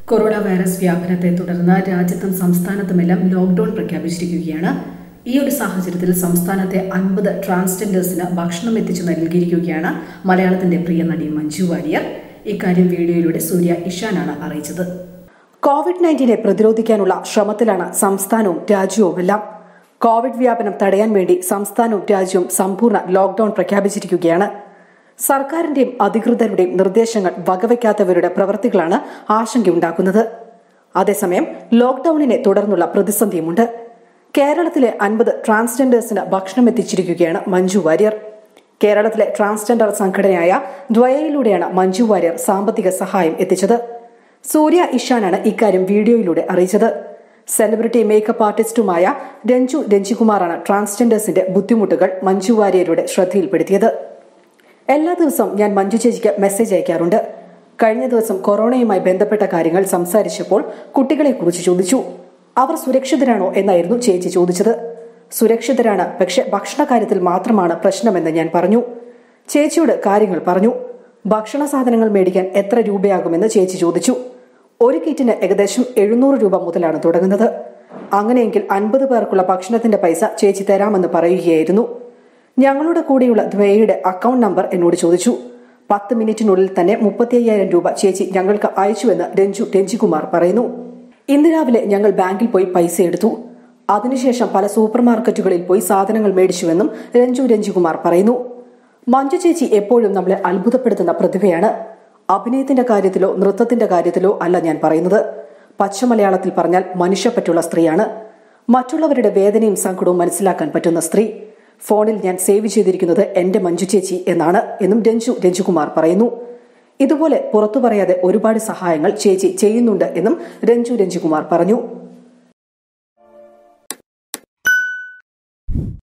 corona virus വ്യാപനത്തെ തുടർന്ന് രാജ്യത്തും സംസ്ഥാനത്തുമെല്ലാം ലോക്ഡൌൺ പ്രഖ്യാപിച്ചിരിക്കുകയാണ് ഈ ഒരു സാഹചര്യത്തിൽ സംസ്ഥാനത്തെ അൻപത് ട്രാൻസ്ജെൻഡേഴ്സിന് ഭക്ഷണം എത്തിച്ചു നൽകിയിരിക്കുകയാണ് മലയാളത്തിന്റെ പ്രിയ നടി മഞ്ജു വാര്യർ ഇക്കാര്യം വീഡിയോയിലൂടെ സൂര്യ ഇഷാനാണ് അറിയിച്ചത് കോവിഡ് നയൻറ്റീനെ പ്രതിരോധിക്കാനുള്ള ശ്രമത്തിലാണ് സംസ്ഥാനവും രാജ്യവുമെല്ലാം കോവിഡ് വ്യാപനം തടയാൻ വേണ്ടി സംസ്ഥാനവും രാജ്യവും സമ്പൂർണ്ണ ലോക്ഡൌൺ പ്രഖ്യാപിച്ചിരിക്കുകയാണ് സർക്കാരിന്റെയും അധികൃതരുടെയും നിർദ്ദേശങ്ങൾ വകവയ്ക്കാത്തവരുടെ പ്രവൃത്തികളാണ് ആശങ്കയുണ്ടാക്കുന്നത് അതേസമയം ലോക്ഡൌണിനെ തുടർന്നുള്ള പ്രതിസന്ധിയുമുണ്ട് കേരളത്തിലെ അൻപത് ട്രാൻസ്ജെൻഡേഴ്സിന് ഭക്ഷണം എത്തിച്ചിരിക്കുകയാണ് മഞ്ജു വാര്യർ കേരളത്തിലെ ട്രാൻസ്ജെൻഡർ സംഘടനയായ ദ്വയയിലൂടെയാണ് മഞ്ജു വാര്യർ സാമ്പത്തിക സഹായം എത്തിച്ചത് സൂര്യ ഇഷാനാണ് ഇക്കാര്യം വീഡിയോയിലൂടെ അറിയിച്ചത് സെലിബ്രിറ്റി മേക്കപ്പ് ആർട്ടിസ്റ്റുമായ രഞ്ജു രഞ്ജികുമാറാണ് ട്രാൻസ്ജെൻഡേഴ്സിന്റെ ബുദ്ധിമുട്ടുകൾ മഞ്ജു വാര്യരുടെ ശ്രദ്ധയിൽപ്പെടുത്തിയത് എല്ലാ ദിവസവും ഞാൻ മഞ്ജു ചേച്ചിക്ക് മെസ്സേജ് അയക്കാറുണ്ട് കഴിഞ്ഞ ദിവസം കൊറോണയുമായി ബന്ധപ്പെട്ട കാര്യങ്ങൾ സംസാരിച്ചപ്പോൾ കുട്ടികളെക്കുറിച്ച് ചോദിച്ചു അവർ സുരക്ഷിതരാണോ എന്നായിരുന്നു ചേച്ചി ചോദിച്ചത് സുരക്ഷിതരാണ് പക്ഷെ ഭക്ഷണ കാര്യത്തിൽ മാത്രമാണ് പ്രശ്നമെന്ന് ഞാൻ പറഞ്ഞു ചേച്ചിയോട് കാര്യങ്ങൾ പറഞ്ഞു ഭക്ഷണ സാധനങ്ങൾ മേടിക്കാൻ എത്ര രൂപയാകുമെന്ന് ചേച്ചി ചോദിച്ചു ഒരു കിറ്റിന് ഏകദേശം എഴുന്നൂറ് രൂപ മുതലാണ് തുടങ്ങുന്നത് അങ്ങനെയെങ്കിൽ അൻപത് പേർക്കുള്ള ഭക്ഷണത്തിന്റെ പൈസ ചേച്ചി തരാമെന്ന് പറയുകയായിരുന്നു ഞങ്ങളുടെ കൂടെയുള്ള ദ്വയയുടെ അക്കൗണ്ട് നമ്പർ എന്നോട് ചോദിച്ചു പത്ത് മിനിറ്റിനുള്ളിൽ തന്നെ മുപ്പത്തി അയ്യായിരം രൂപ ചേച്ചി ഞങ്ങൾക്ക് അയച്ചുവെന്ന് രഞ്ജു രഞ്ജികുമാർ പറയുന്നു ഇന്ന് രാവിലെ ഞങ്ങൾ ബാങ്കിൽ പോയി പൈസ എടുത്തു അതിനുശേഷം പല സൂപ്പർ മാർക്കറ്റുകളിൽ പോയി സാധനങ്ങൾ മേടിച്ചുവെന്നും രഞ്ജു രഞ്ജികുമാർ പറയുന്നു മഞ്ജു ചേച്ചി എപ്പോഴും നമ്മളെ അത്ഭുതപ്പെടുത്തുന്ന പ്രതിഭയാണ് അഭിനയത്തിന്റെ കാര്യത്തിലോ നൃത്തത്തിന്റെ കാര്യത്തിലോ അല്ല ഞാൻ പറയുന്നത് പച്ചമലയാളത്തിൽ പറഞ്ഞാൽ മനുഷ്യപ്പറ്റുള്ള സ്ത്രീയാണ് മറ്റുള്ളവരുടെ വേദനയും സങ്കടവും മനസ്സിലാക്കാൻ പറ്റുന്ന സ്ത്രീ ഫോണിൽ ഞാൻ സേവ് ചെയ്തിരിക്കുന്നത് എന്റെ മഞ്ജു ചേച്ചി എന്നാണ് എന്നും രഞ്ജു രഞ്ജുകുമാർ പറയുന്നു ഇതുപോലെ പുറത്തു പറയാതെ ഒരുപാട് സഹായങ്ങൾ ചേച്ചി ചെയ്യുന്നുണ്ട് എന്നും രഞ്ജു രഞ്ജുകുമാർ പറഞ്ഞു